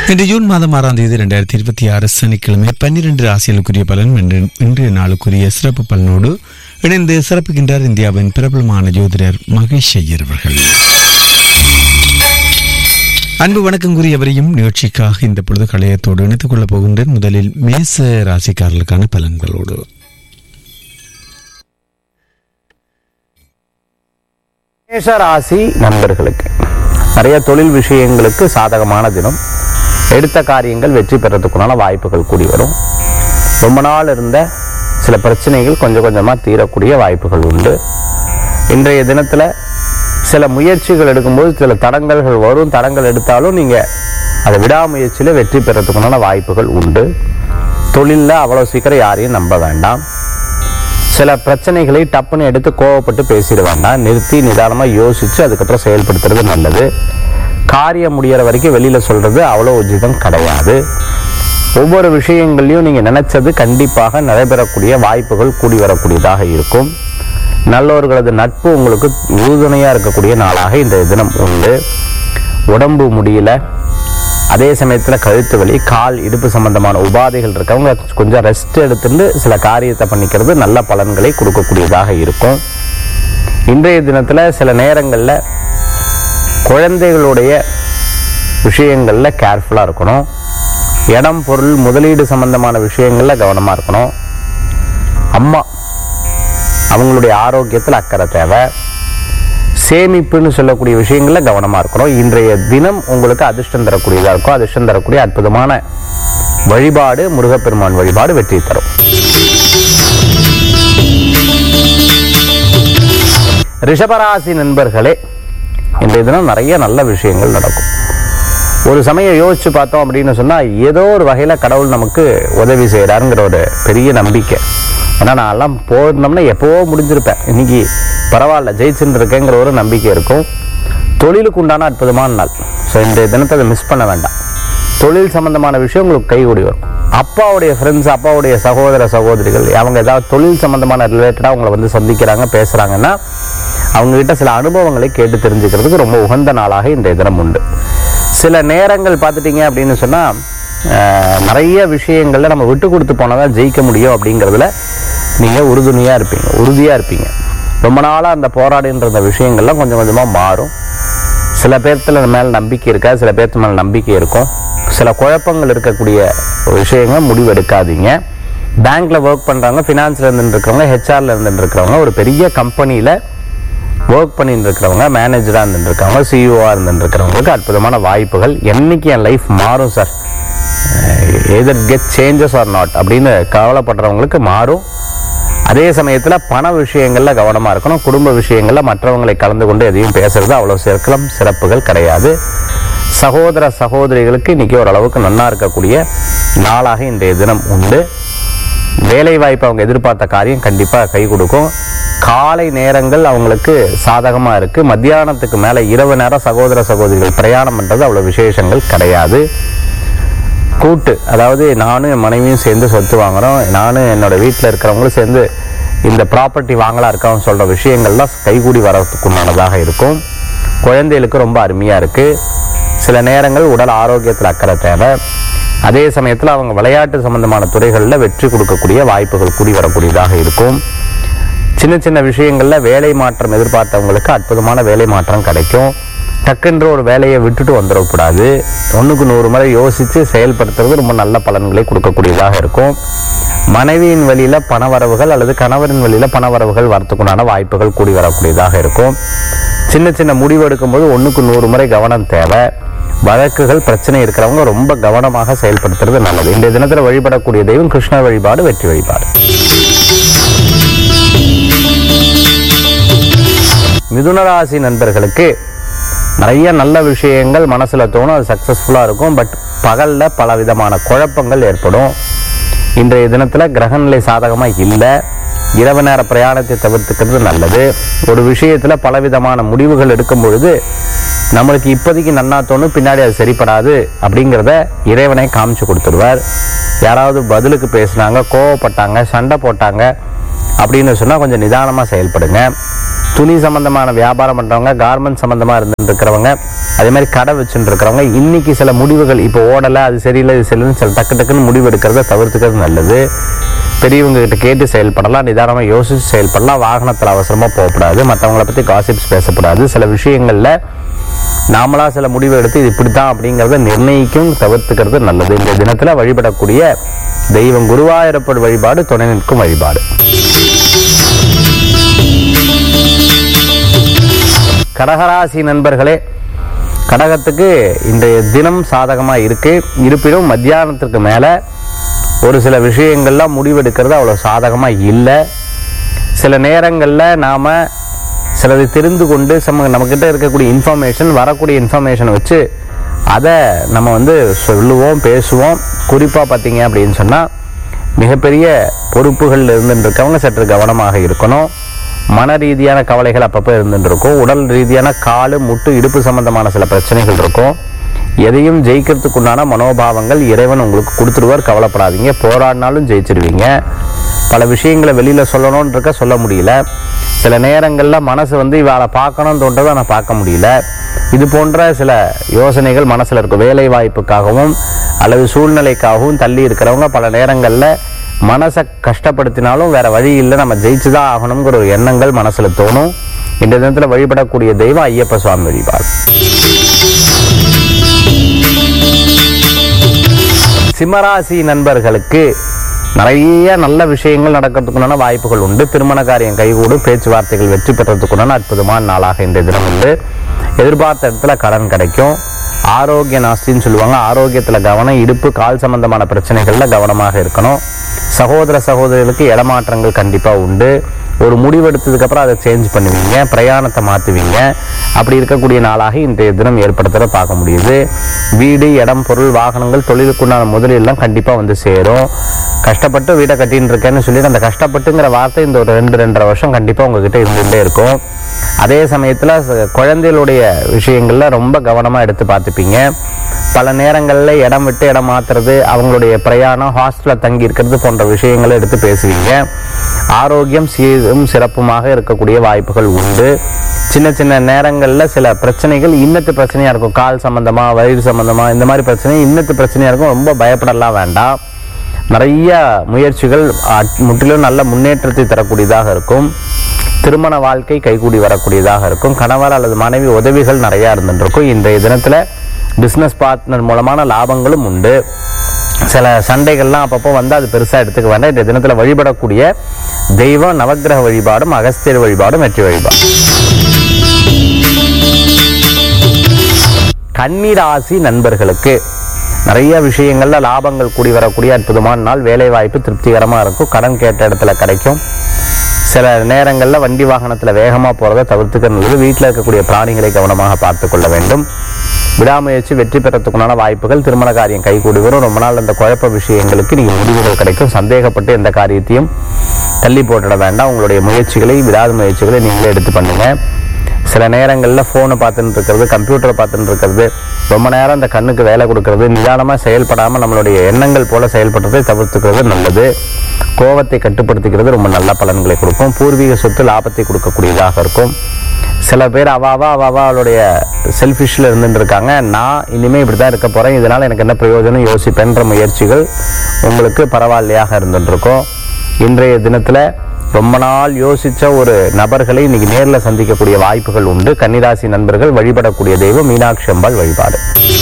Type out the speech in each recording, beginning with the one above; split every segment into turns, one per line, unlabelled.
இன்று ஜூன் மாதம் ஆறாம் தேதி இரண்டாயிரத்தி இருபத்தி ஆறு சனிக்கிழமை பன்னிரண்டு ராசிகளுக்குரிய பலன் இன்று இன்றைய நாளுக்குரிய சிறப்பு பலனோடு இணைந்து சிறப்புகின்றார் இந்தியாவின் பிரபலமான ஜோதிடர் மகேஷ் ஐயர் அவர்கள் அன்பு வணக்கம் கூறியவரையும் நிகழ்ச்சிக்காக இந்த பொழுது கலையத்தோடு இணைத்துக் கொள்ளப் போகின்றேன் முதலில் மேச ராசிக்காரர்களுக்கான பலன்களோடு
மேஷ ராசி நண்பர்களுக்கு நிறைய தொழில் விஷயங்களுக்கு சாதகமான தினம் எடுத்த காரியங்கள் வெற்றி பெறத்துக்குண்டான வாய்ப்புகள் கூடி வரும் ரொம்ப நாள் இருந்த சில பிரச்சனைகள் கொஞ்சம் கொஞ்சமாக தீரக்கூடிய வாய்ப்புகள் உண்டு இன்றைய தினத்தில் சில முயற்சிகள் எடுக்கும்போது சில தடங்கல்கள் வரும் தடங்கள் எடுத்தாலும் நீங்கள் அதை விடாமுயற்சியில் வெற்றி பெறத்துக்குண்டான வாய்ப்புகள் உண்டு தொழிலில் அவ்வளோ சீக்கிரம் யாரையும் நம்ப வேண்டாம் சில பிரச்சனைகளை டப்புன்னு எடுத்து கோவப்பட்டு பேசிட வேண்டாம் நிறுத்தி நிதானமாக யோசிச்சு அதுக்கப்புறம் செயல்படுத்துறது நல்லது காரியம் முடியற வரைக்கும் வெளியில சொல்றது அவ்வளோ உச்சிதம் கிடையாது ஒவ்வொரு விஷயங்களையும் நீங்க நினைச்சது கண்டிப்பாக நடைபெறக்கூடிய வாய்ப்புகள் கூடி வரக்கூடியதாக இருக்கும் நல்லவர்களது நட்பு உங்களுக்கு உறுதுணையா இருக்கக்கூடிய நாளாக இந்த தினம் உண்டு உடம்பு முடியல அதே சமயத்தில் கழுத்து வலி கால் இடுப்பு சம்பந்தமான உபாதைகள் இருக்கவங்க கொஞ்சம் ரெஸ்ட் எடுத்துட்டு சில காரியத்தை பண்ணிக்கிறது நல்ல பலன்களை கொடுக்கக்கூடியதாக இருக்கும் இன்றைய தினத்தில் சில நேரங்களில் குழந்தைகளுடைய விஷயங்களில் கேர்ஃபுல்லாக இருக்கணும் இடம் பொருள் முதலீடு சம்பந்தமான விஷயங்களில் கவனமாக இருக்கணும் அம்மா அவங்களுடைய ஆரோக்கியத்தில் அக்கறை தேவை சேமிப்புன்னு சொல்லக்கூடிய விஷயங்கள்ல கவனமா இருக்கணும் இன்றைய தினம் உங்களுக்கு அதிர்ஷ்டம் தரக்கூடியதா இருக்கும் அதிர்ஷ்டம் தரக்கூடிய அற்புதமான வழிபாடு முருகப்பெருமான் வழிபாடு வெற்றி தரும் ரிஷபராசி நண்பர்களே இன்றைய தினம் நிறைய நல்ல விஷயங்கள் நடக்கும் ஒரு சமயம் யோசிச்சு பார்த்தோம் அப்படின்னு சொன்னா ஏதோ ஒரு வகையில கடவுள் நமக்கு உதவி செய்யறாருங்கிற ஒரு பெரிய நம்பிக்கை ஏன்னா நான் எல்லாம் போயிருந்தோம்னா எப்போவோ முடிஞ்சிருப்பேன் இன்னைக்கு பரவாயில்ல ஜெயிச்சுட்டு இருக்கேங்கிற ஒரு நம்பிக்கை இருக்கும் தொழிலுக்கு உண்டான அற்புதமான நாள் ஸோ இன்றைய தினத்தை அதை மிஸ் பண்ண வேண்டாம் தொழில் சம்பந்தமான விஷயம் உங்களுக்கு கைகூடி வரும் அப்பாவுடைய ஃப்ரெண்ட்ஸ் அப்பாவுடைய சகோதர சகோதரிகள் அவங்க ஏதாவது தொழில் சம்பந்தமான ரிலேட்டடாக உங்களை வந்து சந்திக்கிறாங்க பேசுகிறாங்கன்னா அவங்ககிட்ட சில அனுபவங்களை கேட்டு தெரிஞ்சுக்கிறதுக்கு ரொம்ப உகந்த நாளாக இன்றைய தினம் உண்டு சில நேரங்கள் பார்த்துட்டீங்க அப்படின்னு சொன்னால் நிறைய விஷயங்களில் நம்ம விட்டு கொடுத்து போனால் தான் ஜெயிக்க முடியும் அப்படிங்கிறதுல நீங்கள் உறுதுணையாக இருப்பீங்க உறுதியாக இருப்பீங்க ரொம்ப நாளாக அந்த போராடுன்ற அந்த விஷயங்கள்லாம் கொஞ்சம் கொஞ்சமாக மாறும் சில பேர்த்துல மேல நம்பிக்கை இருக்கா சில பேர்த்து மேல நம்பிக்கை இருக்கும் சில குழப்பங்கள் இருக்கக்கூடிய விஷயங்கள் முடிவு எடுக்காதீங்க பேங்க்ல ஒர்க் பண்றவங்க ஃபினான்ஸ்ல இருந்துட்டு இருக்கிறவங்க ஹெச்ஆர்ல இருந்துட்டு இருக்கிறவங்க ஒரு பெரிய கம்பெனியில ஒர்க் பண்ணிட்டு இருக்கிறவங்க மேனேஜரா இருந்துட்டு இருக்கிறவங்க சிஇஓவா இருந்துட்டு இருக்கிறவங்களுக்கு அற்புதமான வாய்ப்புகள் என்னைக்கு என் லைஃப் மாறும் sir either get changes or not அப்படின்னு கவலைப்படுறவங்களுக்கு மாறும் அதே சமயத்தில் பண விஷயங்களில் கவனமாக இருக்கணும் குடும்ப விஷயங்களில் மற்றவங்களை கலந்து கொண்டு எதையும் பேசுறது அவ்வளோ சிறக்கம் சிறப்புகள் கிடையாது சகோதர சகோதரிகளுக்கு இன்னைக்கு ஓரளவுக்கு நன்னா இருக்கக்கூடிய நாளாக இன்றைய தினம் உண்டு வேலை வாய்ப்பு அவங்க எதிர்பார்த்த காரியம் கண்டிப்பாக கை கொடுக்கும் காலை நேரங்கள் அவங்களுக்கு சாதகமாக இருக்கு மத்தியானத்துக்கு மேலே இரவு நேரம் சகோதர சகோதரிகள் பிரயாணம் பண்ணுறது அவ்வளோ விசேஷங்கள் கிடையாது கூட்டு அதாவது நானும் என் மனைவியும் சேர்ந்து சொத்து வாங்குறோம் நானும் என்னோட வீட்டில் இருக்கிறவங்களும் சேர்ந்து இந்த ப்ராப்பர்ட்டி வாங்கலாம் இருக்கோம் சொல்கிற விஷயங்கள்லாம் கைகூடி வரதுக்குண்டானதாக இருக்கும் குழந்தைகளுக்கு ரொம்ப அருமையாக இருக்குது சில நேரங்கள் உடல் ஆரோக்கியத்தில் அக்கறை தேவை அதே சமயத்தில் அவங்க விளையாட்டு சம்பந்தமான துறைகளில் வெற்றி கொடுக்கக்கூடிய வாய்ப்புகள் கூடி வரக்கூடியதாக இருக்கும் சின்ன சின்ன விஷயங்களில் வேலை மாற்றம் எதிர்பார்த்தவங்களுக்கு அற்புதமான வேலை மாற்றம் கிடைக்கும் டக்குன்ற ஒரு வேலையை விட்டுட்டு வந்துடக்கூடாது ஒன்றுக்கு நூறு முறை யோசித்து செயல்படுத்துறது ரொம்ப நல்ல பலன்களை கொடுக்கக்கூடியதாக இருக்கும் மனைவியின் வழியில் பணவரவுகள் அல்லது கணவரின் வழியில் பணவரவுகள் வரத்துக்குண்டான வாய்ப்புகள் கூடி வரக்கூடியதாக இருக்கும் சின்ன சின்ன முடிவு எடுக்கும்போது ஒன்றுக்கு நூறு முறை கவனம் தேவை வழக்குகள் பிரச்சனை இருக்கிறவங்க ரொம்ப கவனமாக செயல்படுத்துறது நல்லது இந்த தினத்தில் வழிபடக்கூடிய தெய்வம் கிருஷ்ணர் வழிபாடு வெற்றி வழிபாடு மிதுனராசி நண்பர்களுக்கு நிறைய நல்ல விஷயங்கள் மனசில் தோணும் அது சக்ஸஸ்ஃபுல்லாக இருக்கும் பட் பகலில் பல விதமான குழப்பங்கள் ஏற்படும் இன்றைய தினத்தில் கிரகநிலை சாதகமாக இல்லை இரவு நேர பிரயாணத்தை தவிர்த்துக்கிறது நல்லது ஒரு விஷயத்தில் பலவிதமான முடிவுகள் எடுக்கும் பொழுது நம்மளுக்கு இப்போதைக்கு நன்னா தோணும் பின்னாடி அது சரிப்படாது அப்படிங்கிறத இறைவனை காமிச்சு கொடுத்துருவார் யாராவது பதிலுக்கு பேசுனாங்க கோவப்பட்டாங்க சண்டை போட்டாங்க அப்படின்னு சொன்னால் கொஞ்சம் நிதானமாக செயல்படுங்க துணி சம்பந்தமான வியாபாரம் பண்றவங்க கார்மெண்ட் சம்பந்தமா இருந்துட்டு இருக்கிறவங்க அதே மாதிரி கடை வச்சுட்டு இருக்கிறவங்க இன்னைக்கு சில முடிவுகள் இப்போ ஓடலை அது சரியில்லை இது சரியில்லைன்னு சில டக்கு டக்குன்னு முடிவு எடுக்கிறத தவிர்த்துக்கிறது நல்லது பெரியவங்க கிட்ட கேட்டு செயல்படலாம் நிதானமாக யோசிச்சு செயல்படலாம் வாகனத்தில் அவசரமாக போகக்கூடாது மற்றவங்கள பற்றி காசிப்ஸ் பேசக்கூடாது சில விஷயங்களில் நாமளா சில முடிவு எடுத்து இது இப்படித்தான் அப்படிங்கிறத நிர்ணயிக்கும் தவிர்த்துக்கிறது நல்லது இந்த தினத்தில் வழிபடக்கூடிய தெய்வம் குருவாயூரப்பர் வழிபாடு துணை நிற்கும் வழிபாடு கடகராசி நண்பர்களே கடகத்துக்கு இன்றைய தினம் சாதகமாக இருக்கு இருப்பினும் மத்தியானத்துக்கு மேலே ஒரு சில விஷயங்கள்லாம் முடிவெடுக்கிறது அவ்வளோ சாதகமாக இல்லை சில நேரங்களில் நாம் சிலதை தெரிந்து கொண்டு சம நம்மக்கிட்ட இருக்கக்கூடிய இன்ஃபர்மேஷன் வரக்கூடிய இன்ஃபர்மேஷனை வச்சு அதை நம்ம வந்து சொல்லுவோம் பேசுவோம் குறிப்பாக பார்த்தீங்க அப்படின்னு சொன்னால் மிகப்பெரிய பொறுப்புகள் இருந்துட்டு இருக்கவங்க சற்று கவனமாக இருக்கணும் மன ரீதியான கவலைகள் அப்பப்போ இருந்துட்டு இருக்கும் உடல் ரீதியான காலு முட்டு இடுப்பு சம்பந்தமான சில பிரச்சனைகள் இருக்கும் எதையும் ஜெயிக்கிறதுக்குண்டான மனோபாவங்கள் இறைவன் உங்களுக்கு கொடுத்துருவார் கவலைப்படாதீங்க போராடினாலும் ஜெயிச்சிருவீங்க பல விஷயங்களை வெளியில் சொல்லணும்னு இருக்க சொல்ல முடியல சில நேரங்களில் மனசு வந்து இவளை பார்க்கணும்னு தோன்றதை நான் பார்க்க முடியல இது போன்ற சில யோசனைகள் மனசில் இருக்கும் வேலை வாய்ப்புக்காகவும் அல்லது சூழ்நிலைக்காகவும் தள்ளி இருக்கிறவங்க பல நேரங்களில் மனசை கஷ்டப்படுத்தினாலும் வேற வழி இல்லை நம்ம ஜெயிச்சு தான் ஆகணுங்கிற ஒரு எண்ணங்கள் மனசுல தோணும் இந்த தினத்தில் வழிபடக்கூடிய தெய்வம் ஐயப்ப சுவாமி வழிபாடு சிம்மராசி நண்பர்களுக்கு நிறைய நல்ல விஷயங்கள் நடக்கிறதுக்குண்டான வாய்ப்புகள் உண்டு திருமண காரியம் கைகூடும் பேச்சுவார்த்தைகள் வெற்றி பெறதுக்குண்டான அற்புதமான நாளாக இன்றைய தினம் உண்டு எதிர்பார்த்த இடத்துல கடன் கிடைக்கும் ஆரோக்கிய நாஸ்தின்னு சொல்லுவாங்க ஆரோக்கியத்தில் கவனம் இடுப்பு கால் சம்பந்தமான பிரச்சனைகளில் கவனமாக இருக்கணும் சகோதர சகோதரிகளுக்கு இடமாற்றங்கள் கண்டிப்பாக உண்டு ஒரு முடிவெடுத்ததுக்கப்புறம் அதை சேஞ்ச் பண்ணுவீங்க பிரயாணத்தை மாற்றுவீங்க அப்படி இருக்கக்கூடிய நாளாக இன்றைய தினம் ஏற்படுத்துகிற பார்க்க முடியுது வீடு இடம் பொருள் வாகனங்கள் தொழிலுக்குண்டான முதலீடுலாம் கண்டிப்பாக வந்து சேரும் கஷ்டப்பட்டு வீடை கட்டின்னு இருக்கேன்னு சொல்லிட்டு அந்த கஷ்டப்பட்டுங்கிற வார்த்தை இந்த ஒரு ரெண்டு ரெண்டரை வருஷம் கண்டிப்பாக உங்ககிட்ட இருந்துகிட்டே இருக்கும் அதே சமயத்தில் குழந்தைகளுடைய விஷயங்களில் ரொம்ப கவனமாக எடுத்து பார்த்துப்பீங்க பல நேரங்களில் இடம் விட்டு இடம் மாற்றுறது அவங்களுடைய பிரயாணம் ஹாஸ்டலில் தங்கி இருக்கிறது போன்ற விஷயங்களை எடுத்து பேசுவீங்க ஆரோக்கியம் சீரும் சிறப்புமாக இருக்கக்கூடிய வாய்ப்புகள் உண்டு சின்ன சின்ன நேரங்களில் சில பிரச்சனைகள் இன்னத்து பிரச்சனையாக இருக்கும் கால் சம்மந்தமாக வயிறு சம்மந்தமாக இந்த மாதிரி பிரச்சனை இன்னத்து பிரச்சனையாக இருக்கும் ரொம்ப பயப்படலாம் வேண்டாம் நிறைய முயற்சிகள் அட்- முற்றிலும் நல்ல முன்னேற்றத்தை தரக்கூடியதாக இருக்கும் திருமண வாழ்க்கை கைகூடி வரக்கூடியதாக இருக்கும் கணவர் அல்லது மனைவி உதவிகள் நிறையா இருந்துருக்கும் இன்றைய தினத்தில் பிஸ்னஸ் பார்ட்னர் மூலமான லாபங்களும் உண்டு சில சண்டைகள்லாம் அப்பப்போ வந்து அது பெருசாக எடுத்துக்க வேண்டாம் இந்த தினத்தில் வழிபடக்கூடிய தெய்வம் நவக்கிரக வழிபாடும் அகஸ்தியர் வழிபாடும் வெற்றி வழிபாடும் கன்னிராசி நண்பர்களுக்கு நிறைய விஷயங்கள்ல லாபங்கள் கூடி வரக்கூடிய அற்புதமான நாள் வேலை வாய்ப்பு திருப்திகரமாக இருக்கும் கடன் கேட்ட இடத்துல கிடைக்கும் சில நேரங்களில் வண்டி வாகனத்தில் வேகமாக போகிறத தவிர்த்துக்க நல்லது வீட்டில் இருக்கக்கூடிய பிராணிகளை கவனமாக பார்த்து கொள்ள வேண்டும் விடாமுயற்சி வெற்றி பெறத்துக்குண்டான வாய்ப்புகள் திருமண காரியம் கைகூடி வரும் ரொம்ப நாள் அந்த குழப்ப விஷயங்களுக்கு நீங்கள் முடிவுகள் கிடைக்கும் சந்தேகப்பட்டு எந்த காரியத்தையும் தள்ளி போட்டுட வேண்டாம் உங்களுடைய முயற்சிகளை விடாத முயற்சிகளை நீங்களே எடுத்து பண்ணுங்க சில நேரங்களில் ஃபோனை பார்த்துட்டு இருக்கிறது கம்ப்யூட்டரை பார்த்துட்டு இருக்கிறது ரொம்ப நேரம் அந்த கண்ணுக்கு வேலை கொடுக்கறது நிதானமாக செயல்படாமல் நம்மளுடைய எண்ணங்கள் போல செயல்படுறதை தவிர்த்துக்கிறது நல்லது கோவத்தை கட்டுப்படுத்திக்கிறது ரொம்ப நல்ல பலன்களை கொடுக்கும் பூர்வீக சொத்து லாபத்தை கொடுக்கக்கூடியதாக இருக்கும் சில பேர் அவாவா அவாவா அவளுடைய செல்ஃபிஷில் இருந்துட்டு இருக்காங்க நான் இனிமேல் இப்படி தான் இருக்க போகிறேன் இதனால் எனக்கு என்ன பிரயோஜனம் யோசிப்பேன்ற முயற்சிகள் உங்களுக்கு பரவாயில்லையாக இருந்துட்டு இருக்கும் இன்றைய தினத்தில் ரொம்ப நாள் யோசிச்ச ஒரு நபர்களை இன்னைக்கு நேரில் சந்திக்கக்கூடிய வாய்ப்புகள் உண்டு கன்னிராசி நண்பர்கள் வழிபடக்கூடிய தெய்வம் மீனாட்சி அம்பாள் வழிபாடு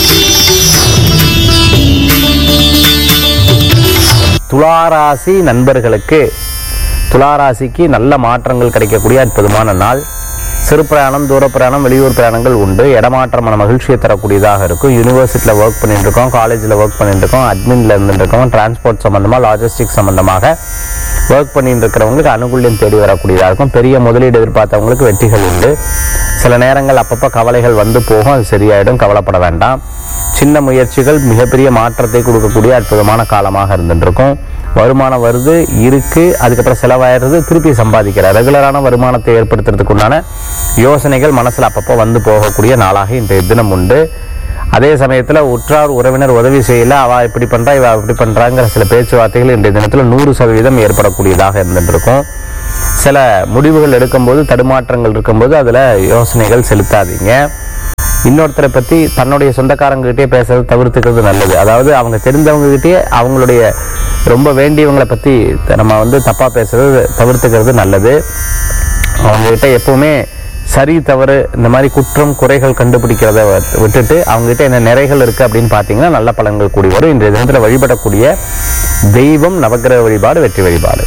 துளாராசி நண்பர்களுக்கு துளாராசிக்கு நல்ல மாற்றங்கள் கிடைக்கக்கூடிய அற்புதமான நாள் சிறு பிரயாணம் தூர பிரயாணம் வெளியூர் பிரயாணங்கள் உண்டு இடமாற்றமான மகிழ்ச்சியை தரக்கூடியதாக இருக்கும் யூனிவர்சிட்டியில் ஒர்க் பண்ணிட்டு இருக்கோம் காலேஜில் ஒர்க் பண்ணிட்டு இருக்கோம் அட்மின்ல இருந்துட்டு இருக்கோம் டிரான்ஸ்போர்ட் சம்பந்தமாக லாஜிஸ்டிக் சம்பந்தமாக ஒர்க் பண்ணிட்டு இருக்கிறவங்களுக்கு அனுகூல்யம் தேடி வரக்கூடியதாக இருக்கும் பெரிய முதலீடு எதிர்பார்த்தவங்களுக்கு வெற்றிகள் உண்டு சில நேரங்கள் அப்பப்போ கவலைகள் வந்து போகும் அது சரியாயிடும் கவலைப்பட வேண்டாம் சின்ன முயற்சிகள் மிகப்பெரிய மாற்றத்தை கொடுக்கக்கூடிய அற்புதமான காலமாக இருந்துட்டு இருக்கும் வருமானம் வருது இருக்கு அதுக்கப்புறம் செலவாயிடுறது திருப்பி சம்பாதிக்கிற ரெகுலரான வருமானத்தை ஏற்படுத்துறதுக்கு உண்டான யோசனைகள் மனசுல அப்பப்போ வந்து போகக்கூடிய நாளாக இன்றைய தினம் உண்டு அதே சமயத்துல உற்றார் உறவினர் உதவி செய்யல அவ இப்படி பண்றா இவ இப்படி பண்றாங்கிற சில பேச்சுவார்த்தைகள் இன்றைய தினத்துல நூறு சதவீதம் ஏற்படக்கூடியதாக இருந்துட்டு இருக்கும் சில முடிவுகள் எடுக்கும்போது தடுமாற்றங்கள் இருக்கும்போது அதில் யோசனைகள் செலுத்தாதீங்க இன்னொருத்தரை பற்றி தன்னுடைய சொந்தக்காரங்ககிட்டயே பேசுறது தவிர்த்துக்கிறது நல்லது அதாவது அவங்க தெரிந்தவங்ககிட்டயே அவங்களுடைய ரொம்ப வேண்டியவங்களை பற்றி நம்ம வந்து தப்பாக பேசுறது தவிர்த்துக்கிறது நல்லது அவங்ககிட்ட எப்பவுமே சரி தவறு இந்த மாதிரி குற்றம் குறைகள் கண்டுபிடிக்கிறத வ- விட்டுட்டு அவங்ககிட்ட என்ன நிறைகள் இருக்கு அப்படின்னு பார்த்தீங்கன்னா நல்ல பலன்கள் கூடி வரும் இன்றைய தினத்தில் வழிபடக்கூடிய தெய்வம் நவக்கிரக வழிபாடு வெற்றி வழிபாடு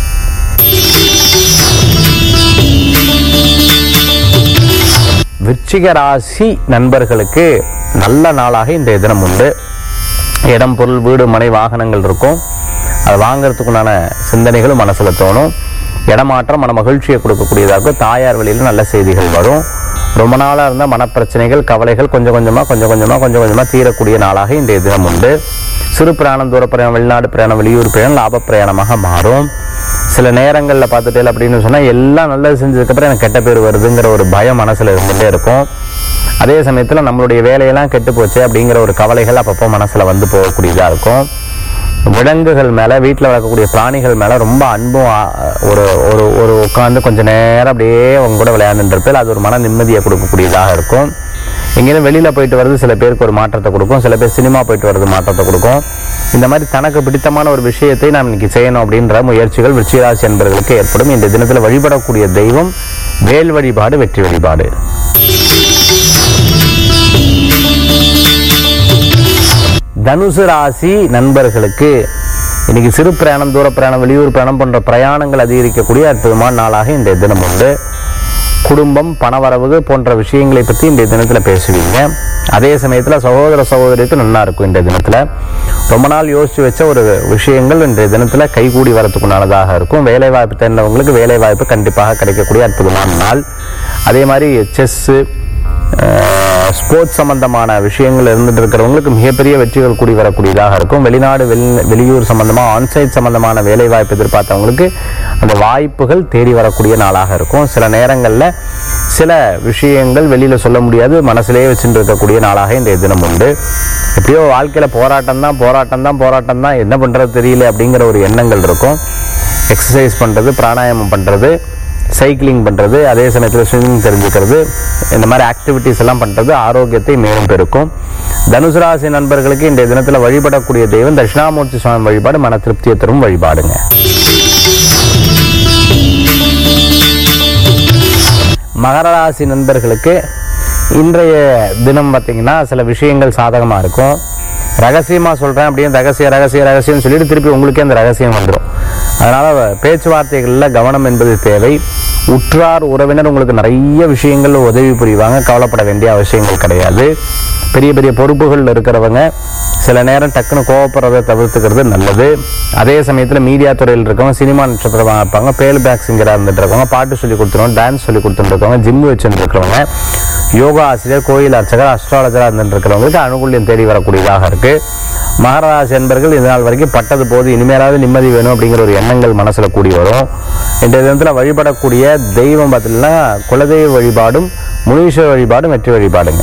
விருச்சிக ராசி நண்பர்களுக்கு நல்ல நாளாக இன்றைய தினம் உண்டு இடம் பொருள் வீடு மனை வாகனங்கள் இருக்கும் அதை வாங்குறதுக்குண்டான சிந்தனைகளும் மனசுல தோணும் இடமாற்றம் மன மகிழ்ச்சியை கொடுக்கக்கூடியதாக இருக்கும் தாயார் வழியில் நல்ல செய்திகள் வரும் ரொம்ப நாளாக இருந்த மனப்பிரச்சனைகள் கவலைகள் கொஞ்சம் கொஞ்சமாக கொஞ்சம் கொஞ்சமாக கொஞ்சம் கொஞ்சமாக தீரக்கூடிய நாளாக இன்றைய தினம் உண்டு சிறு பிரயாணம் தூர பிரயாணம் வெளிநாடு பிரயாணம் வெளியூர் பிரயாணம் லாப பிரயாணமாக மாறும் சில நேரங்களில் பார்த்துட்டே அப்படின்னு சொன்னால் எல்லாம் நல்லது செஞ்சதுக்கப்புறம் எனக்கு கெட்ட பேர் வருதுங்கிற ஒரு பயம் மனசில் இருந்துகிட்டே இருக்கும் அதே சமயத்தில் நம்மளுடைய வேலையெல்லாம் கெட்டு போச்சு அப்படிங்கிற ஒரு கவலைகள் அப்பப்போ மனசில் வந்து போகக்கூடியதாக இருக்கும் விலங்குகள் மேலே வீட்டில் வளர்க்கக்கூடிய பிராணிகள் மேலே ரொம்ப அன்பும் ஆ, ஒரு ஒரு ஒரு உட்காந்து கொஞ்சம் நேரம் அப்படியே அவங்க கூட விளையாண்டுருப்பேன் அது ஒரு மன நிம்மதியை கொடுக்கக்கூடியதாக இருக்கும் எங்கேயும் வெளியில் போயிட்டு வர்றது சில பேருக்கு ஒரு மாற்றத்தை கொடுக்கும் சில பேர் சினிமா போயிட்டு வர்றது மாற்றத்தை கொடுக்கும் இந்த மாதிரி தனக்கு பிடித்தமான ஒரு விஷயத்தை நாம் இன்னைக்கு செய்யணும் அப்படின்ற முயற்சிகள் விருச்சிகராசி என்பவர்களுக்கு ஏற்படும் இந்த தினத்தில் வழிபடக்கூடிய தெய்வம் வேல் வழிபாடு வெற்றி வழிபாடு தனுசு ராசி நண்பர்களுக்கு இன்னைக்கு சிறு பிரயாணம் தூர பிரயாணம் வெளியூர் பிரயாணம் போன்ற பிரயாணங்கள் அதிகரிக்கக்கூடிய அற்புதமான நாளாக இன்றைய தினம் உண்டு குடும்பம் பணவரவு போன்ற விஷயங்களை பற்றி இன்றைய தினத்தில் பேசுவீங்க அதே சமயத்தில் சகோதர சகோதரிக்கு நல்லா இருக்கும் இன்றைய தினத்தில் ரொம்ப நாள் யோசித்து வச்ச ஒரு விஷயங்கள் இன்றைய தினத்தில் கைகூடி வரத்துக்குண்டானதாக இருக்கும் வேலை வாய்ப்பு தெரிந்தவங்களுக்கு வேலை வாய்ப்பு கண்டிப்பாக கிடைக்கக்கூடிய அற்புதமான நாள் அதே மாதிரி செஸ்ஸு ஸ்போர்ட்ஸ் சம்பந்தமான விஷயங்கள் இருந்துட்டு இருக்கிறவங்களுக்கு மிகப்பெரிய வெற்றிகள் கூடி வரக்கூடியதாக இருக்கும் வெளிநாடு வெளி வெளியூர் சம்பந்தமாக ஆன்சைட் சம்பந்தமான வேலை வாய்ப்பு எதிர்பார்த்தவங்களுக்கு அந்த வாய்ப்புகள் தேடி வரக்கூடிய நாளாக இருக்கும் சில நேரங்களில் சில விஷயங்கள் வெளியில் சொல்ல முடியாது மனசுலேயே வச்சுட்டு இருக்கக்கூடிய நாளாக இன்றைய தினம் உண்டு எப்படியோ வாழ்க்கையில் போராட்டம் தான் போராட்டம் தான் போராட்டம் தான் என்ன பண்ணுறது தெரியல அப்படிங்கிற ஒரு எண்ணங்கள் இருக்கும் எக்ஸசைஸ் பண்ணுறது பிராணாயாமம் பண்ணுறது சைக்கிளிங் பண்ணுறது அதே சமயத்தில் ஸ்விம்மிங் தெரிஞ்சுக்கிறது இந்த மாதிரி ஆக்டிவிட்டீஸ் எல்லாம் பண்ணுறது ஆரோக்கியத்தை மேலும் பெருக்கும் தனுசு ராசி நண்பர்களுக்கு இன்றைய தினத்தில் வழிபடக்கூடிய தெய்வம் தட்சிணாமூர்த்தி சுவாமி வழிபாடு மன திருப்தியை தரும் வழிபாடுங்க மகர ராசி நண்பர்களுக்கு இன்றைய தினம் பார்த்தீங்கன்னா சில விஷயங்கள் சாதகமாக இருக்கும் ரகசியமாக சொல்கிறேன் அப்படியே ரகசிய ரகசிய ரகசியம்னு சொல்லிட்டு திருப்பி உங்களுக்கே அந்த ரகசியம் வந்துடும் அதனால் பேச்சுவார்த்தைகளில் கவனம் என்பது தேவை உற்றார் உறவினர் உங்களுக்கு நிறைய விஷயங்கள் உதவி புரிவாங்க கவலைப்பட வேண்டிய அவசியங்கள் கிடையாது பெரிய பெரிய பொறுப்புகள் இருக்கிறவங்க சில நேரம் டக்குன்னு கோவப்படுறதை தவிர்த்துக்கிறது நல்லது அதே சமயத்தில் மீடியா துறையில் இருக்கவங்க சினிமா நட்சத்திரமாக இருப்பாங்க பேல் பேக் சிங்கராக இருந்துட்டு இருக்கவங்க பாட்டு சொல்லி கொடுத்துருவோம் டான்ஸ் சொல்லி கொடுத்துட்டு இருக்கவங்க ஜிம் வச்சுட்டு இருக்கிறவங்க யோகா ஆசிரியர் கோயில் அர்ச்சகர் அஸ்ட்ராலஜராக இருந்துட்டு இருக்கிறவங்களுக்கு அனுகூல்யம் தேடி வரக்கூடியதாக இருக்கு மகராசி என்பர்கள் இது நாள் வரைக்கும் பட்டது போது இனிமேலாவது நிம்மதி வேணும் அப்படிங்கிற ஒரு எண்ணங்கள் மனசுல கூடி வரும் இன்றைய தினத்தில் வழிபடக்கூடிய தெய்வம் பார்த்தீங்கன்னா குலதெய்வ வழிபாடும் முனீஸ்வர வழிபாடும் வெற்றி வழிபாடுங்க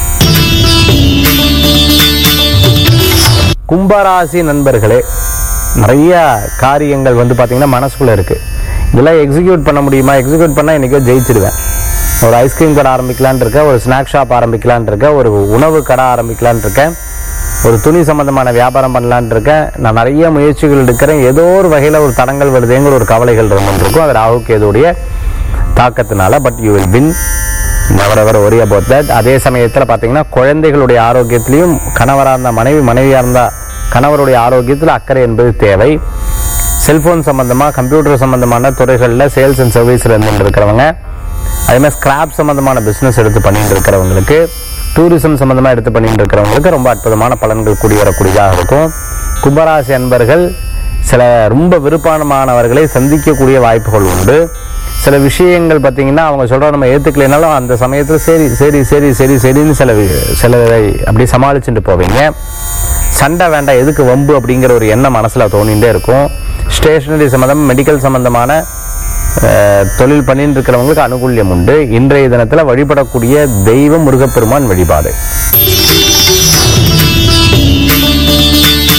கும்பராசி நண்பர்களே நிறைய காரியங்கள் வந்து பார்த்தீங்கன்னா மனசுக்குள்ள இருக்கு இதெல்லாம் எக்ஸிக்யூட் பண்ண முடியுமா எக்ஸிக்யூட் பண்ணால் இன்றைக்கோ ஜெயிச்சிடுவேன் ஒரு ஐஸ்கிரீம் கடை ஆரம்பிக்கலான்னு இருக்கேன் ஒரு ஸ்நாக் ஷாப் ஆரம்பிக்கலான்னு இருக்கேன் ஒரு உணவு கடை ஆரம்பிக்கலான்னு இருக்கேன் ஒரு துணி சம்பந்தமான வியாபாரம் பண்ணலான்னு இருக்கேன் நான் நிறைய முயற்சிகள் எடுக்கிறேன் ஏதோ ஒரு வகையில் ஒரு தடங்கள் வருதுங்கிற ஒரு கவலைகள் இருந்துருக்கும் அது ராகுக்கு எதுடைய தாக்கத்தினால but you will win never ever worry about that அதே சமயத்தில் பார்த்தீங்கன்னா குழந்தைகளுடைய ஆரோக்கியத்திலையும் கணவராக இருந்தால் மனைவி மனைவியாக இருந்தால் கணவருடைய ஆரோக்கியத்தில் அக்கறை என்பது தேவை செல்போன் சம்பந்தமாக கம்ப்யூட்டர் சம்பந்தமான துறைகளில் சேல்ஸ் அண்ட் சர்வீஸில் இருந்துட்டு இருக்கிறவங்க அதே மாதிரி ஸ்கிராப் சம்பந்தமான பிஸ்னஸ் எடுத்து பண்ணிட்டு இருக்கிறவங்களுக்கு டூரிசம் சம்பந்தமாக எடுத்து பண்ணிட்டு இருக்கிறவங்களுக்கு ரொம்ப அற்புதமான பலன்கள் கூடி வரக்கூடியதாக இருக்கும் கும்பராசி அன்பர்கள் சில ரொம்ப விருப்பமானவர்களை சந்திக்கக்கூடிய வாய்ப்புகள் உண்டு சில விஷயங்கள் பார்த்தீங்கன்னா அவங்க சொல்கிற நம்ம ஏற்றுக்கலைனாலும் அந்த சமயத்தில் சரி சரி சரி சரி சரின்னு சில வி- சிலரை அப்படி சமாளிச்சுட்டு போவீங்க சண்டை வேண்டாம் எதுக்கு வம்பு அப்படிங்கிற ஒரு எண்ணம் மனசில் தோணிகிட்டே இருக்கும் ஸ்டேஷனரி சம்மந்தம் மெடிக்கல் சம்மந்தமான அஹ், தொழில் பண்ணிட்டு இருக்கிறவங்களுக்கு அனுகூல்யம் உண்டு இன்றைய தினத்தில் வழிபடக்கூடிய தெய்வம் முருகப்பெருமான் வழிபாடு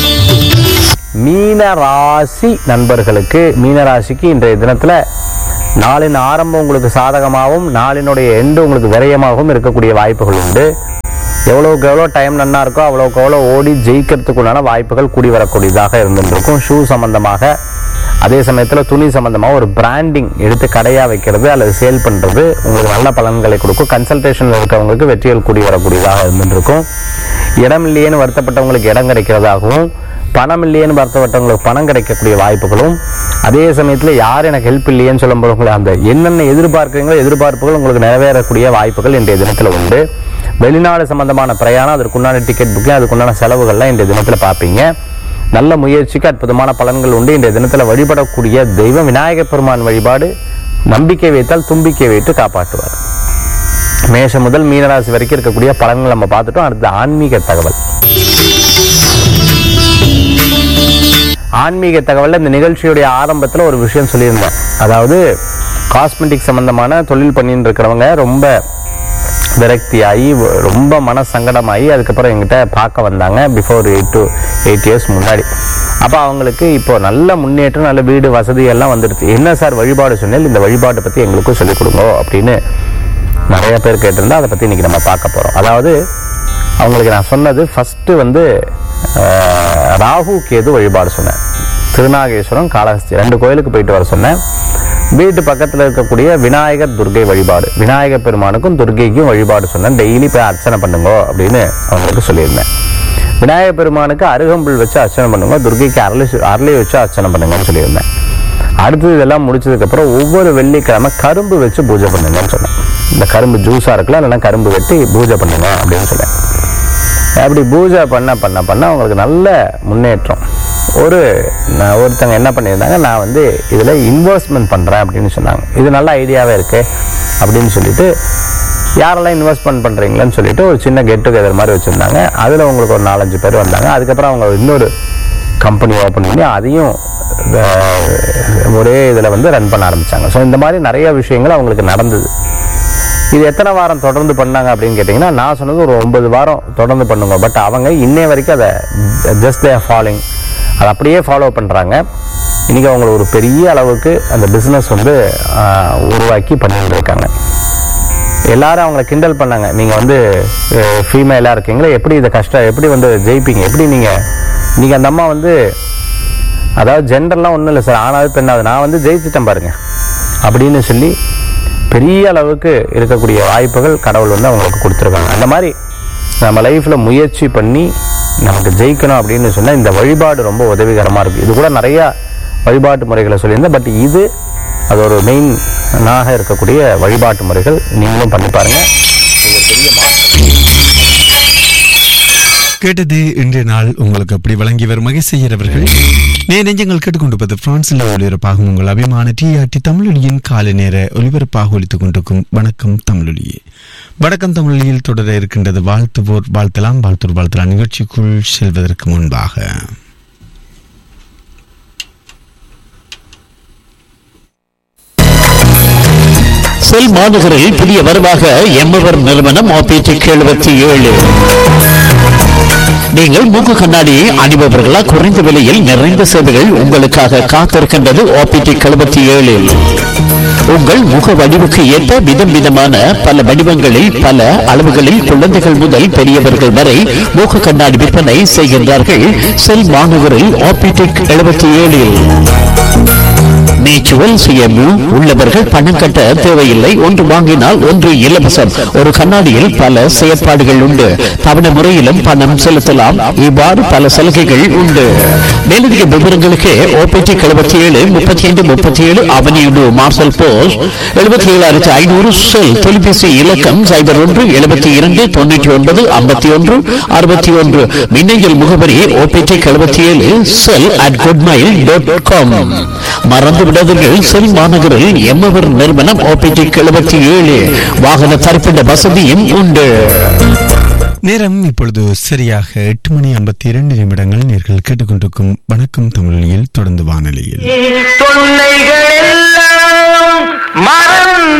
மீன ராசி நண்பர்களுக்கு மீன ராசிக்கு இன்றைய தினத்தில் நாளின் ஆரம்பம் உங்களுக்கு சாதகமாகவும் நாளினுடைய எண்டு உங்களுக்கு விரயமாகவும் இருக்கக்கூடிய வாய்ப்புகள் உண்டு எவ்வளவுக்கு எவ்வளோ டைம் நன்னா இருக்கோ அவ்வளவுக்கு எவ்வளோ ஓடி ஜெயிக்கிறதுக்குண்டான வாய்ப்புகள் கூடி வரக்கூடியதாக இருந்துருக்கும் ஷூ சம்பந்தமாக அதே சமயத்தில் துணி சம்பந்தமாக ஒரு பிராண்டிங் எடுத்து கடையாக வைக்கிறது அல்லது சேல் பண்ணுறது உங்களுக்கு நல்ல பலன்களை கொடுக்கும் கன்சல்டேஷனில் இருக்கிறவங்களுக்கு வெற்றிகள் கூடி வரக்கூடியதாக இருந்துருக்கும் இடம் இல்லையேன்னு வருத்தப்பட்டவங்களுக்கு இடம் கிடைக்கிறதாகவும் பணம் இல்லையேன்னு வருத்தப்பட்டவங்களுக்கு பணம் கிடைக்கக்கூடிய வாய்ப்புகளும் அதே சமயத்தில் யார் எனக்கு ஹெல்ப் இல்லையேன்னு சொல்லும்போது உங்களுக்கு அந்த என்னென்ன எதிர்பார்க்குறீங்களோ எதிர்பார்ப்புகள் உங்களுக்கு நிறைவேறக்கூடிய வாய்ப்புகள் இன்றைய தினத்தில் உண்டு வெளிநாடு சம்பந்தமான பிரயாணம் அதற்குண்டான டிக்கெட் புக்கிங் அதுக்குண்டான செலவுகள்லாம் இன்றைய தினத்தில் பார்ப்பீங்க நல்ல முயற்சிக்கு அற்புதமான பலன்கள் உண்டு இன்றைய தினத்தில் வழிபடக்கூடிய தெய்வம் விநாயகப் பெருமான் வழிபாடு நம்பிக்கை வைத்தால் தும்பிக்கை வைத்து காப்பாற்றுவார் மேஷம் முதல் மீனராசி வரைக்கும் இருக்கக்கூடிய பலன்கள் நம்ம பார்த்துட்டோம் அடுத்து ஆன்மீக தகவல் ஆன்மீக தகவல்ல இந்த நிகழ்ச்சியுடைய ஆரம்பத்தில் ஒரு விஷயம் சொல்லியிருந்தேன் அதாவது காஸ்மெட்டிக் சம்பந்தமான தொழில் பண்ணிட்டு இருக்கிறவங்க ரொம்ப விரக்தியாகி வ- ரொம்ப மன சங்கடமாகி அதுக்கப்புறம் எங்கிட்ட பார்க்க வந்தாங்க before eight to eight years முன்னாடி அப்போ அவங்களுக்கு இப்போ நல்ல முன்னேற்றம் நல்ல வீடு வசதி எல்லாம் வந்துடுது என்ன சார் வழிபாடு சொன்னேன் இந்த வழிபாட்டை பற்றி எங்களுக்கும் சொல்லிக் கொடுங்க அப்படின்னு நிறைய பேர் கேட்டிருந்தா அதை பற்றி இன்னைக்கு நம்ம பார்க்க போகிறோம் அதாவது அவங்களுக்கு நான் சொன்னது ஃபஸ்ட்டு வந்து ஆஹ், ராகு கேது வழிபாடு சொன்னேன் திருநாகேஸ்வரம் காளஹஸ்தி ரெண்டு கோயிலுக்கு போயிட்டு வர சொன்னேன் வீட்டு பக்கத்தில் இருக்கக்கூடிய விநாயகர் துர்கை வழிபாடு விநாயகர் பெருமானுக்கும் துர்கைக்கும் வழிபாடு சொன்னேன் டெய்லி போய் அர்ச்சனை பண்ணுங்க அப்படின்னு அவங்களுக்கு சொல்லியிருந்தேன் விநாயகர் பெருமானுக்கு அருகம்புல் வச்சு அர்ச்சனை பண்ணுங்க துர்கைக்கு அரளி அரளி வச்சு அர்ச்சனை பண்ணுங்கன்னு சொல்லியிருந்தேன் அடுத்தது இதெல்லாம் முடிச்சதுக்கப்புறம் ஒவ்வொரு வெள்ளிக்கிழமை கரும்பு வச்சு பூஜை பண்ணுங்கன்னு சொன்னேன் இந்த கரும்பு ஜூஸாக இருக்கலாம் இல்லைன்னா கரும்பு வெட்டி பூஜை பண்ணுங்க அப்படின்னு சொன்னேன் அப்படி பூஜை பண்ண பண்ண பண்ண அவங்களுக்கு நல்ல முன்னேற்றம் ஒரு நான் ஒருத்தங்க என்ன பண்ணியிருந்தாங்க நான் வந்து இதில் இன்வெஸ்ட்மெண்ட் பண்ணுறேன் அப்படின்னு சொன்னாங்க இது நல்ல ஐடியாவே இருக்கு அப்படின்னு சொல்லிட்டு யாரெல்லாம் இன்வெஸ்ட்மெண்ட் பண்ணுறீங்களன்னு சொல்லிட்டு ஒரு சின்ன கெட் டுகெதர் மாதிரி வச்சுருந்தாங்க அதில் உங்களுக்கு ஒரு நாலஞ்சு பேர் வந்தாங்க அதுக்கப்புறம் அவங்க இன்னொரு கம்பெனி ஓப்பன் பண்ணி அதையும் அஹ், ஒரே இதில் வந்து ரன் பண்ண ஆரம்பித்தாங்க ஸோ இந்த மாதிரி நிறைய விஷயங்கள் அவங்களுக்கு நடந்தது இது எத்தனை வாரம் தொடர்ந்து பண்ணாங்க அப்படின்னு கேட்டிங்கன்னா நான் சொன்னது ஒரு ஒன்பது வாரம் தொடர்ந்து பண்ணுங்க பட் அவங்க இன்னைய வரைக்கும் அதை ஜஸ்ட் தேர் ஃபாலோயிங் அதை அப்படியே ஃபாலோ பண்ணுறாங்க இன்றைக்கி அவங்க ஒரு பெரிய அளவுக்கு அந்த பிஸ்னஸ் வந்து ஆஹ், உருவாக்கி பண்ணிட்டு இருக்காங்க எல்லாரும் அவங்கள கிண்டல் பண்ணாங்க நீங்கள் வந்து ஃபீமேலாக இருக்கீங்களா எப்படி இதை கஷ்டம் எப்படி வந்து ஜெயிப்பீங்க எப்படி நீங்கள் நீங்கள் அந்த அம்மா வந்து அதாவது ஜெண்டர்லாம் ஒன்றும் இல்லை சார் ஆணாவது பெண்ணாவது நான் வந்து ஜெயிச்சிட்டேன் பாருங்க அப்படின்னு சொல்லி பெரிய அளவுக்கு இருக்கக்கூடிய வாய்ப்புகள் கடவுள் வந்து அவங்களுக்கு கொடுத்துருக்காங்க அந்த மாதிரி நம்ம லைஃப்பில் முயற்சி பண்ணி நமக்கு ஜெயிக்கணும் அப்படின்னு சொன்னால் இந்த வழிபாடு ரொம்ப உதவிகரமாக இருக்குது இது கூட நிறையா வழிபாட்டு முறைகளை சொல்லியிருந்தேன் பட் இது அது ஒரு மெயினாக இருக்கக்கூடிய வழிபாட்டு முறைகள் நீங்களும் பண்ணி பாருங்க இது ஒரு பெரிய மாற்றம்
கேட்டது இன்றைய நாள் உங்களுக்கு அப்படி வழங்கியவர் மகேசையர் அவர்கள் நே நெஞ்சங்கள் கேட்டுக்கொண்டிருப்பது பிரான்சில் ஒளிபரப்பாகும் உங்கள் அபிமான டிஆர்டி தமிழொலியின் காலை நேர ஒலிபரப்பாக ஒலித்துக் கொண்டிருக்கும் வணக்கம் தமிழொலியே வணக்கம் தமிழொலியில் தொடர இருக்கின்றது வாழ்த்துவோர் வாழ்த்தலாம் வாழ்த்தோர் வாழ்த்தலாம் நிகழ்ச்சிக்குள் செல்வதற்கு முன்பாக
செல் மாநகரில் புதிய வரவாக எம்எவர் நிறுவனம் ஆபிடிக் எழுபத்தி ஏழு நீங்கள் மூக்கு கண்ணாடி அணிபவர்களா குறைந்த விலையில் நிறைந்த சேவைகள் உங்களுக்காக காத்திருக்கின்றது ஆபிடிக் எழுபத்தி ஏழில் உங்கள் முக வடிவுக்கு ஏற்ப விதம் விதமான பல வடிவங்களில் பல அளவுகளில் குழந்தைகள் முதல் பெரியவர்கள் வரை மூக்கு கண்ணாடி விற்பனை செய்கின்றார்கள் செல் மாநகரில் ஆபிடிக் எழுபத்தி ஏழில் நேச்சுரல் சுயமு உள்ளவர்கள் பணம் கட்ட தேவையில்லை ஒன்று வாங்கினால் ஒன்று இலவசம் ஒரு கண்ணாடியில் பல செயற்பாடுகள் உண்டு தவணை முறையிலும் பணம் செலுத்தலாம் இவ்வாறு பல சலுகைகள் உண்டு மேலதிக விவரங்களுக்கு ஓபிடி எழுபத்தி ஏழு முப்பத்தி ஐந்து முப்பத்தி ஏழு அவனியுடு மார்சல் போஸ் எழுபத்தி ஏழாயிரத்தி ஐநூறு செல் தொலைபேசி இலக்கம் சைபர் ஒன்று எழுபத்தி இரண்டு தொண்ணூற்றி ஒன்பது ஐம்பத்தி ஒன்று அறுபத்தி ஒன்று மின்னஞ்சல் முகவரி ஓபிடி எழுபத்தி ஏழு cell at good mile dot com மறந்து விடாதீர்கள் செல் மாநகரில் எம்மவர் நிறுவனம் ஓபிடி எழுபத்தி ஏழு வாகன தரிப்பிட வசதியும் உண்டு
நேரம் இப்பொழுது சரியாக எட்டு மணி ஐம்பத்தி இரண்டு நிமிடங்கள் நேர்கள் கேட்டுக்கொண்டிருக்கும் வணக்கம் தமிழில் தொடர்ந்து வானொலியில்
தொல்லைகள் எல்லாம்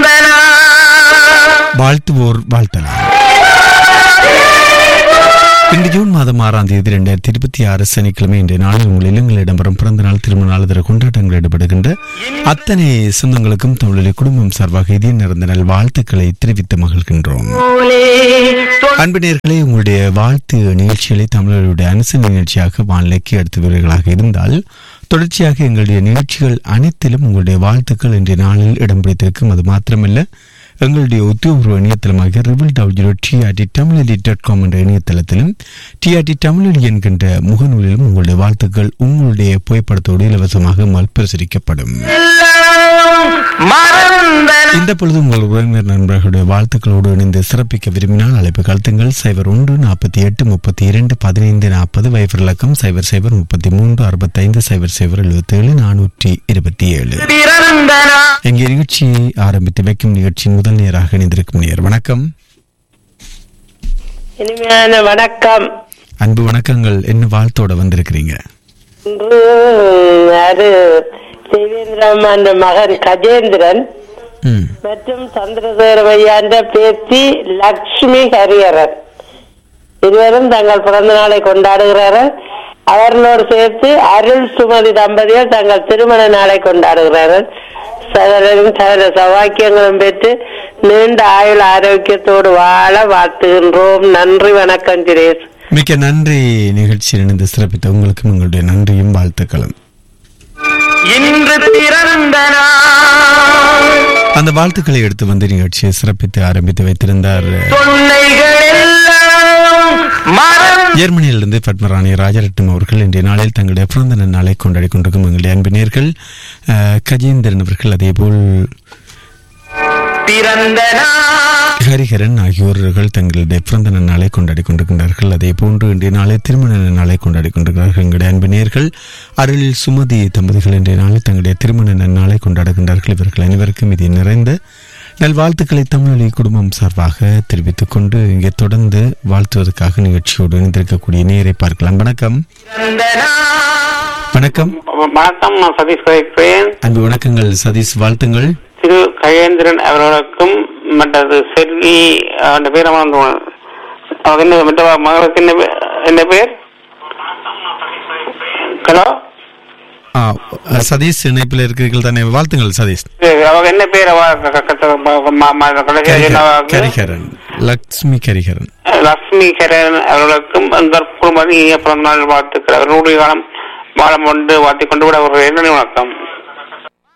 மறந்தனா
வாழ்த்துவோர் வாழ்த்தலாம் இன்று ஜூன் மாதம் ஆறாம் தேதி இரண்டாயிரத்தி இருபத்தி ஆறு சனிக்கிழமை இன்றைய நாளில் உங்கள் இல்லங்களில் இடம்பெறும் பிறந்த நாள் திருமண நாள் இதர கொண்டாட்டங்கள் ஈடுபடுகின்ற அத்தனை சொந்தங்களுக்கும் தமிழில் குடும்பம் சார்பாக இதே நிறந்த நல் வாழ்த்துக்களை தெரிவித்து மகிழ்கின்றோம் அன்பு நேயர்களே உங்களுடைய வாழ்த்து நிகழ்ச்சிகளை தமிழர்களுடைய அனுசரணை நிகழ்ச்சியாக வானிலைக்கு எடுத்துவீர்களாக இருந்தால் தொடர்ச்சியாக எங்களுடைய நிகழ்ச்சிகள் அனைத்திலும் உங்களுடைய வாழ்த்துக்கள் இன்றைய நாளில் இடம் பிடித்திருக்கும் அது மாத்திரமல்ல எங்களுடைய உத்தியோகபூர்வ இணையதளமாக triple W TRT Tamilali dot com என்ற இணையதளத்திலும் டிஆர்டி தமிழலி என்கின்ற முகநூலிலும் உங்களுடைய வாழ்த்துக்கள் உங்களுடைய புகைப்படத்தோடு இலவசமாக மல்பிரசுரிக்கப்படும்
மறந்தன
இந்த பொழுது உங்கள் உறவினர் நண்பர்களுடைய வாழ்த்துக்களோடு இணைந்து சிறப்பிக்க விரும்பினால் அழைப்பு கழுத்துங்கள் சைபர் ஒன்று நாற்பத்தி எட்டு முப்பத்தி இரண்டு பதினைந்து நாற்பது வைபர் இலக்கம் சைபர் சைபர் முப்பத்தி மூன்று அறுபத்தைந்து சைபர் சைபர் எழுபத்தி ஏழு நானூற்றி இருபத்தி ஏழு
பிறந்தனா
எங்கே நிகழ்ச்சியை ஆரம்பித்து வைக்கும் நிகழ்ச்சியின் முதல் நேராக இணைந்திருக்கும் நேர் வணக்கம்
இனிமையான வணக்கம்
அன்பு வணக்கங்கள் என்ன வாழ்த்தோட வந்திருக்கிறீங்க
இன்று அது தேவேந்திரம்மன் மகன் கஜேந்திரன்
ம்
மற்றும் சந்திரசேகர ஐயாண்ட பேத்தி லக்ஷ்மி ஹரிஹரன் இருவரும் தங்கள் பிறந்த நாளை கொண்டாடுகிறார்கள் அவர்களோடு சேர்த்து அருள் சுமதி தம்பதியர் தங்கள் திருமண நாளை கொண்டாடுகிறார்கள் சகலரும் சகல சௌவாக்கியங்களும் பெற்று நீண்ட ஆயுள் ஆரோக்கியத்தோடு வாழ வாழ்த்துகின்றோம் நன்றி வணக்கம் சுரேஷ்
மிக்க நன்றி நிகழ்ச்சியில் இணைந்து சிறப்பித்த உங்களுக்கும் எங்களுடைய நன்றியும் வாழ்த்துக்களும்
இன்று பிறந்தனா
அந்த வாழ்த்துக்களை எடுத்து வந்து நிகழ்ச்சியை சிறப்பித்து ஆரம்பித்து வைத்திருந்தார்
தொல்லைகள் எல்லாம் மறந்து
ஜெர்மனியிலிருந்து பத்மராணி ராஜரட்னம் அவர்கள் இன்றைய நாளில் தங்களுடைய பிறந்த நாளை கொண்டாடி கொண்டிருக்கும் எங்களுடைய அன்பினர்கள் அஹ், கஜேந்திரன் அவர்கள் அதேபோல்
பிறந்தனா
ஹரிஹரன் ஆகியோர்கள் தங்களுடைய பிறந்த நாளை கொண்டாடி கொண்டிருக்கின்றார்கள் அதே போன்று இன்றைய நாளை திருமண நாளை கொண்டாடி கொண்டிருக்கிறார்கள் எங்களுடைய அன்பினர்கள் அருள் சுமதி தம்பதிகள் இன்றைய நாளில் தங்களுடைய திருமண நாளை கொண்டாடுகின்றார்கள் இவர்கள் அனைவருக்கும் இது நிறைந்த நல்வாழ்த்துக்களை தமிழொலி குடும்பம் சார்பாக தெரிவித்துக் கொண்டு இங்கே தொடர்ந்து வாழ்த்துவதற்காக நிகழ்ச்சியோடு இணைந்திருக்கக்கூடிய நேரை பார்க்கலாம் வணக்கம்
பிறந்தனா
வணக்கம்
வணக்கம் நான் சதீஷ் கதைக்கிறேன்
அன்பு வணக்கங்கள் சதீஷ் வாழ்த்துங்கள்
திரு கஜேந்திரன் அவர்களுக்கும் மற்றது செல்வி அந்த பேர் மறந்து போனேன். அவங்க என்ன மற்ற மகளுக்கு என்ன பே- என்ன பேர் ஹலோ
ஆ, சதீஷ் இணைப்பில் இருக்கிறீர்கள் தானே வாழ்த்துங்கள் சதீஷ்
அவங்க என்ன பேர் அவ க- க- க- ம- ம- ம- கடைசியா என்ன
கரிஹரன்
அவ-
கரிஹரன் லக்ஷ்மி கரிஹரன்
லக்ஷ்மி கரன் அவர்களுக்கும் அந்த குடும்பத்தின் இனிய பிறந்த நாள் வாழ்த்துக்கள் அவர்களுடைய காலம் வாழம் கொண்டு வாழ்த்திக் கொண்டு விட ஒரு நன்றி வணக்கம்